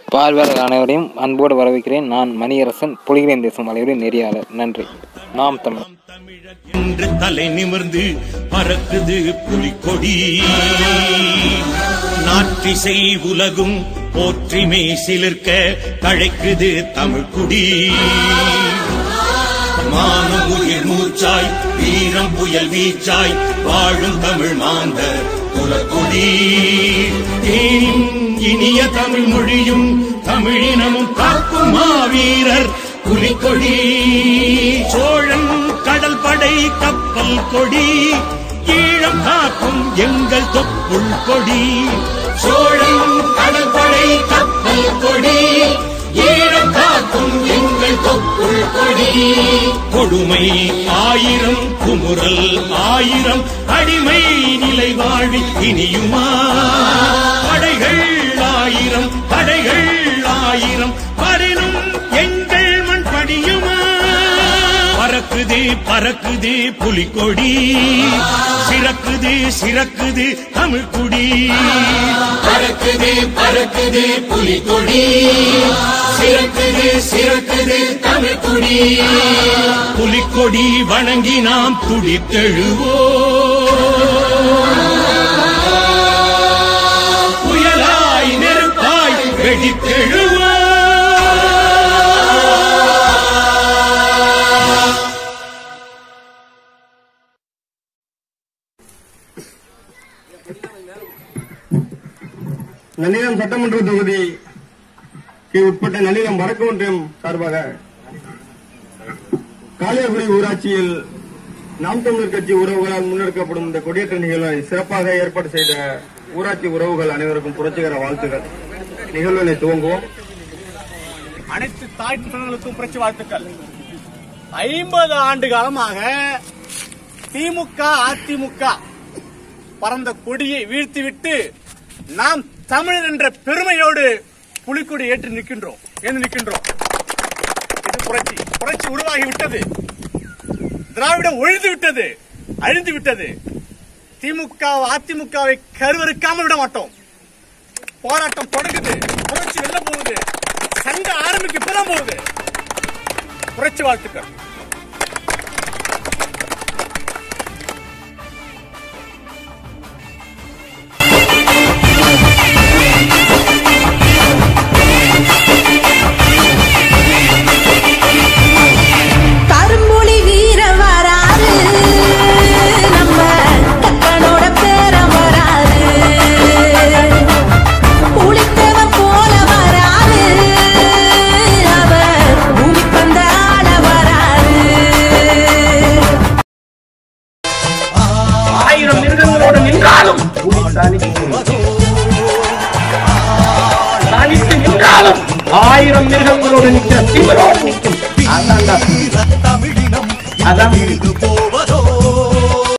பார்வையாளர் அனைவரையும் அன்போடு வரவேற்கிறேன் நான் மணியரசன் புலிகளின் தேசம் அனைவரின் நெறியாளர் நன்றி நாம் தமிழ் என்று தலை நிமிர்ந்து பறக்குது புலிக்கொடி நாற்றிசை உலகும் போற்றிமை சிலிர்க்க தழைக்குது தமிழ்குடி மானம் உயிர் மூச்சாய் வீரம் புயல் வீச்சாய் வாழும் தமிழ் மாந்த குலக்குடி தேனின் இனிய தமிழ் மொழியும் தமிழினமும் காக்கும் மாவீரர் புலிக்கொடி சோழன் கடல் படை கப்பல் கொடி ஈழம் காக்கும் எங்கள் தொப்புள் கொடி சோழன் கடல் படை கப்பல் கொடி ஈழம் காக்கும் எங்கள் தொப்புள் கொடி கொடுமை ஆயிரம் குமுறல் ஆயிரம் அடிமை நிலை வாழ்வி இனியுமா படைகள் ஆயிரம் படைகள் ஆயிரம் பரினும் எங்கள் மண் படியுமா பறக்குது பறக்குது புலிக்கொடி சிறக்குது சிறக்குது தமிழ் குடி பறக்குது பறக்குது புலிக்கொடி சிறக்குது சிறக்குது தமிழ் குடி புலிக்கொடி வணங்கி நாம் துடித்தெழுவோம் புயலாய் நெருப்பாய் வெடித்தெழுவோம் நன்னிலம் சட்டமன்ற தொகுதிக்கு உட்பட்ட நன்னிலம் வடக்கு ஒன்றியம் சார்பாக காளியாகுடி ஊராட்சியில் நாம் தமிழர் கட்சி உறவுகளால் முன்னெடுக்கப்படும் இந்த கொடியேற்ற நிகழ்வை சிறப்பாக ஏற்பாடு செய்த ஊராட்சி உறவுகள் அனைவருக்கும் புரட்சிகர வாழ்த்துக்கள் நிகழ்வினை துவங்குவோம் அனைத்து தாய் குற்றங்களுக்கும் புரட்சி வாழ்த்துக்கள் ஐம்பது ஆண்டு காலமாக திமுக அதிமுக பறந்த கொடியை வீழ்த்திவிட்டு நாம் தமிழர் என்ற பெருமையோடு புலிக்கொடி ஏற்றி நிற்கின்றோம் ஏந்து நிற்கின்றோம் இது புரட்சி புரட்சி உருவாகி விட்டது திராவிடம் ஒழிந்து விட்டது அழிந்து விட்டது திமுக அதிமுகவை கருவறுக்காமல் விட மாட்டோம் போராட்டம் தொடங்குது புரட்சி வெல்ல போகுது சண்டை ஆரம்பிக்க இப்பதான் போகுது புரட்சி வாழ்த்துக்கள் கரும்புலி வீர வராரு நம்ம கக்கனோட பேர வராரு புளித்தவன் போல வராரு அவர் பூமி பந்த ஆள வராரு ஆயிரம் மிருகங்களோடு நின்றாலும் தனித்து நின்றாலும் ஆயிரம் மிருகங்களோடு நிற்கிற தீவிரோடு நிற்கும் அதான்டா. அதான்